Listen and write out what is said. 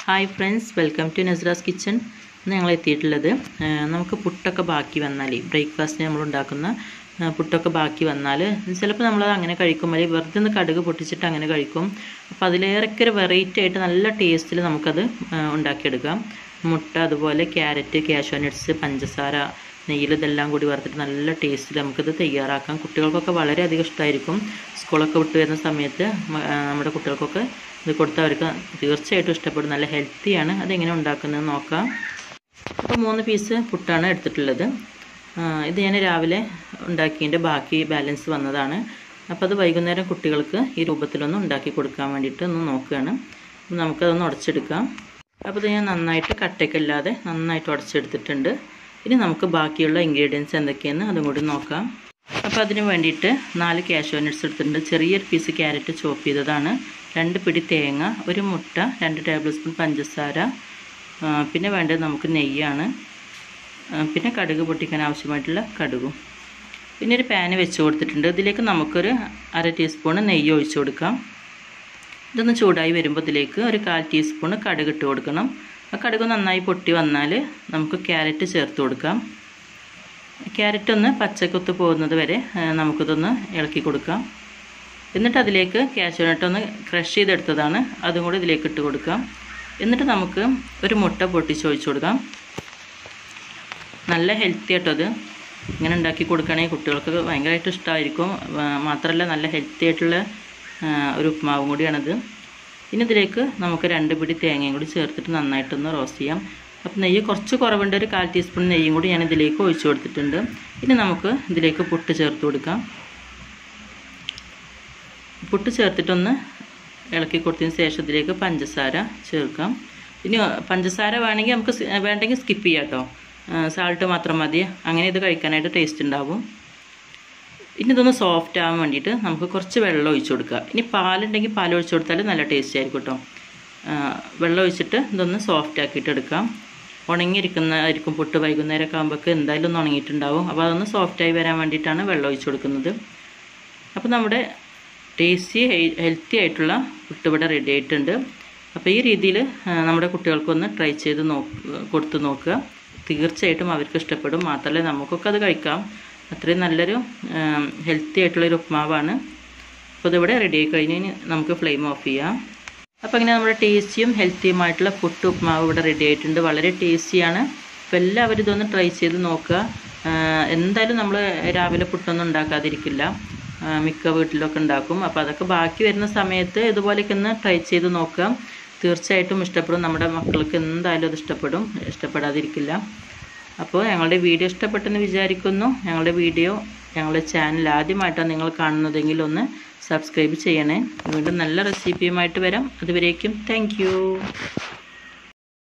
hi friends welcome to Nasra's kitchen ഇന്ന് ഞങ്ങൾ എത്തിയിട്ടുള്ളത് ആ, നമുക്ക് പുട്ടൊക്കെ ബാക്കി വന്നാൽ ബ്രേക്ക്ഫാസ്റ്റിന് നമ്മൾ ഉണ്ടാക്കുന്ന ആ, പുട്ടൊക്കെ ബാക്കി വന്നാൽ ചിലപ്പോൾ നമ്മളത് അങ്ങനെ കഴിക്കും അല്ലെങ്കിൽ വെറുതെ ഒന്ന് കടുക് പൊട്ടിച്ചിട്ട് അങ്ങനെ കഴിക്കും അപ്പോൾ അതിലേറെയൊക്കെ ഒരു വെറൈറ്റി ആയിട്ട് നല്ല ടേസ്റ്റിൽ നമുക്കത് ആ, ഉണ്ടാക്കിയെടുക്കാം മുട്ട അതുപോലെ ക്യാരറ്റ് കാഷ്യൂ നട്ട്സ് പഞ്ചസാര നെയ്യിൽ ഇതെല്ലാം കൂടി വറുത്തിട്ട് നല്ല ടേസ്റ്റിൽ നമുക്കിത് തയ്യാറാക്കാം കുട്ടികൾക്കൊക്കെ വളരെയധികം ഇഷ്ടമായിരിക്കും സ്കൂളൊക്കെ വിട്ട് വരുന്ന സമയത്ത് മ- ആ, നമ്മുടെ കുട്ടികൾക്കൊക്കെ ഇത് കൊടുത്താൽ അവർക്ക് തീർച്ചയായിട്ടും ഇഷ്ടപ്പെടും നല്ല ഹെൽത്തിയാണ് അതെങ്ങനെ ഉണ്ടാക്കുന്നത് നോക്കാം അപ്പോൾ മൂന്ന് പീസ് പുട്ടാണ് എടുത്തിട്ടുള്ളത് ആ, ഇത് ഞാൻ രാവിലെ ഉണ്ടാക്കിയതിൻ്റെ ബാക്കി ബാലൻസ് വന്നതാണ് അപ്പോൾ അത് വൈകുന്നേരം കുട്ടികൾക്ക് ഈ രൂപത്തിലൊന്ന് ഉണ്ടാക്കി കൊടുക്കാൻ വേണ്ടിയിട്ട് ഒന്ന് നോക്കുകയാണ് അപ്പോൾ നമുക്കതൊന്ന് ഉടച്ചെടുക്കാം അപ്പോൾ ഇത് ഞാൻ നന്നായിട്ട് കട്ടയ്ക്കല്ലാതെ നന്നായിട്ട് ഉടച്ചെടുത്തിട്ടുണ്ട് ഇനി നമുക്ക് ബാക്കിയുള്ള ഇൻഗ്രീഡിയൻസ് എന്തൊക്കെയെന്ന് അതും കൂടി നോക്കാം അപ്പോൾ അതിന് വേണ്ടിയിട്ട് നാല് കാഷ്യൂ നട്ട്സ് എടുത്തിട്ടുണ്ട് ചെറിയൊരു പീസ് ക്യാരറ്റ് ചോപ്പ് ചെയ്തതാണ് രണ്ട് പിടി തേങ്ങ ഒരു മുട്ട രണ്ട് ടേബിൾ സ്പൂൺ പഞ്ചസാര ആ, പിന്നെ വേണ്ടത് നമുക്ക് നെയ്യാണ് ആ, പിന്നെ കടുക് പൊട്ടിക്കാൻ ആവശ്യമായിട്ടുള്ള കടുകും പിന്നെ ഒരു പാന് വെച്ച് കൊടുത്തിട്ടുണ്ട് ഇതിലേക്ക് നമുക്കൊരു അര ടീസ്പൂൺ നെയ്യ് ഒഴിച്ചു കൊടുക്കാം ഇതൊന്ന് ചൂടായി വരുമ്പോൾ ഇതിലേക്ക് ഒരു കാൽ ടീസ്പൂൺ കടുക് ഇട്ട് കൊടുക്കണം ആ കടുക് നന്നായി പൊട്ടി വന്നാൽ നമുക്ക് ക്യാരറ്റ് ചേർത്ത് കൊടുക്കാം ക്യാരറ്റ് ഒന്ന് പച്ചക്കൊത്ത് പോകുന്നത് വരെ ആ, നമുക്കിതൊന്ന് ഇളക്കി കൊടുക്കാം എന്നിട്ട് അതിലേക്ക് കാഷ്യൂനട്ട് ഒന്ന് ക്രഷ് ചെയ്തെടുത്തതാണ് അതും കൂടി ഇതിലേക്ക് ഇട്ട് കൊടുക്കാം എന്നിട്ട് നമുക്ക് ഒരു മുട്ട പൊട്ടിച്ച് ഒഴിച്ചു കൊടുക്കാം നല്ല ഹെൽത്തി ആട്ടോ അത് ഇങ്ങനെ ഉണ്ടാക്കി കൊടുക്കുകയാണെങ്കിൽ കുട്ടികൾക്ക് ഭയങ്കരമായിട്ട് ഇഷ്ടമായിരിക്കും ആ, മാത്രമല്ല നല്ല ഹെൽത്തി ആയിട്ടുള്ള ആ, ഒരു ഉപ്മാവും കൂടിയാണിത് ഇനി ഇതിലേക്ക് നമുക്ക് രണ്ട് പിടി തേങ്ങയും കൂടി ചേർത്തിട്ട് നന്നായിട്ടൊന്ന് റോസ്റ്റ് ചെയ്യാം അപ്പം നെയ്യ് കുറച്ച് കുറവുണ്ട് ഒരു കാൽ ടീസ്പൂൺ നെയ്യും കൂടി ഞാൻ ഇതിലേക്ക് ഒഴിച്ചു കൊടുത്തിട്ടുണ്ട് ഇനി നമുക്ക് ഇതിലേക്ക് പുട്ട് ചേർത്ത് കൊടുക്കാം പുട്ട് ചേർത്തിട്ടൊന്ന് ഇളക്കി കൊടുത്തതിന് ശേഷം ഇതിലേക്ക് പഞ്ചസാര ചേർക്കാം ഇനി പഞ്ചസാര വേണമെങ്കിൽ നമുക്ക് സ്- വേണ്ടെങ്കിൽ സ്കിപ്പ് ചെയ്യാം കേട്ടോ സാൾട്ട് മാത്രം മതി അങ്ങനെ ഇത് കഴിക്കാനായിട്ട് ടേസ്റ്റ് ഉണ്ടാവും ഇനി ഇതൊന്ന് സോഫ്റ്റ് ആവാൻ വേണ്ടിയിട്ട് നമുക്ക് കുറച്ച് വെള്ളം ഒഴിച്ചു കൊടുക്കുക ഇനി പാലുണ്ടെങ്കിൽ പാൽ ഒഴിച്ചു കൊടുത്താൽ നല്ല ടേസ്റ്റ് ആയിരിക്കും കേട്ടോ വെള്ളം ഒഴിച്ചിട്ട് ഇതൊന്ന് സോഫ്റ്റ് ആക്കിയിട്ട് എടുക്കാം ഉണങ്ങിയിരിക്കുന്നതായിരിക്കും പുട്ട് വൈകുന്നേരമൊക്കെ ആകുമ്പോഴേക്ക് എന്തായാലും ഒന്ന് ഉണങ്ങിയിട്ടുണ്ടാവും അപ്പോൾ അതൊന്ന് സോഫ്റ്റായി വരാൻ വേണ്ടിയിട്ടാണ് വെള്ളം ഒഴിച്ചു കൊടുക്കുന്നത് അപ്പോൾ നമ്മുടെ ടേസ്റ്റി ഹെൽത്തി ആയിട്ടുള്ള പുട്ട് ഇവിടെ റെഡി ആയിട്ടുണ്ട് അപ്പോൾ ഈ രീതിയിൽ നമ്മുടെ കുട്ടികൾക്കൊന്ന് ട്രൈ ചെയ്ത് നോ കൊടുത്ത് നോക്കുക തീർച്ചയായിട്ടും അവർക്ക് ഇഷ്ടപ്പെടും മാത്രമല്ല നമുക്കൊക്കെ അത് കഴിക്കാം അത്രയും നല്ലൊരു ഹെൽത്തി ആയിട്ടുള്ളൊരു ഉപ്മാവാണ് അപ്പോൾ ഇതിവിടെ റെഡി ആയി കഴിഞ്ഞ് ഇനി നമുക്ക് ഫ്ലെയിം ഓഫ് ചെയ്യാം അപ്പോൾ ഇങ്ങനെ നമ്മുടെ ടേസ്റ്റിയും ഹെൽത്തിയുമായിട്ടുള്ള പുട്ട് ഉപ്മാവ് ഇവിടെ റെഡി ആയിട്ടുണ്ട് വളരെ ടേസ്റ്റിയാണ് അപ്പോൾ എല്ലാവരും ഇതൊന്ന് ട്രൈ ചെയ്ത് നോക്കുക ആ, എന്തായാലും നമ്മൾ രാവിലെ പുട്ടൊന്നും ഉണ്ടാക്കാതിരിക്കില്ല ആ, മിക്ക വീട്ടിലൊക്കെ ഉണ്ടാക്കും അപ്പോൾ അതൊക്കെ ബാക്കി വരുന്ന സമയത്ത് ഇതുപോലെയൊക്കെ ഒന്ന് ട്രൈ ചെയ്ത് നോക്കുക തീർച്ചയായിട്ടും ഇഷ്ടപ്പെടും നമ്മുടെ മക്കൾക്ക് എന്തായാലും അത് ഇഷ്ടപ്പെടും ഇഷ്ടപ്പെടാതിരിക്കില്ല അപ്പോൾ ഞങ്ങളുടെ വീഡിയോ ഇഷ്ടപ്പെട്ടെന്ന് വിചാരിക്കുന്നു ഞങ്ങളുടെ വീഡിയോ ഞങ്ങളുടെ ചാനൽ ആദ്യമായിട്ടാണ് നിങ്ങൾ കാണുന്നതെങ്കിൽ ഒന്ന് സബ്സ്ക്രൈബ് ചെയ്യണേ വീണ്ടും നല്ല റെസിപ്പിയുമായിട്ട് വരാം അതുവരേക്കും താങ്ക്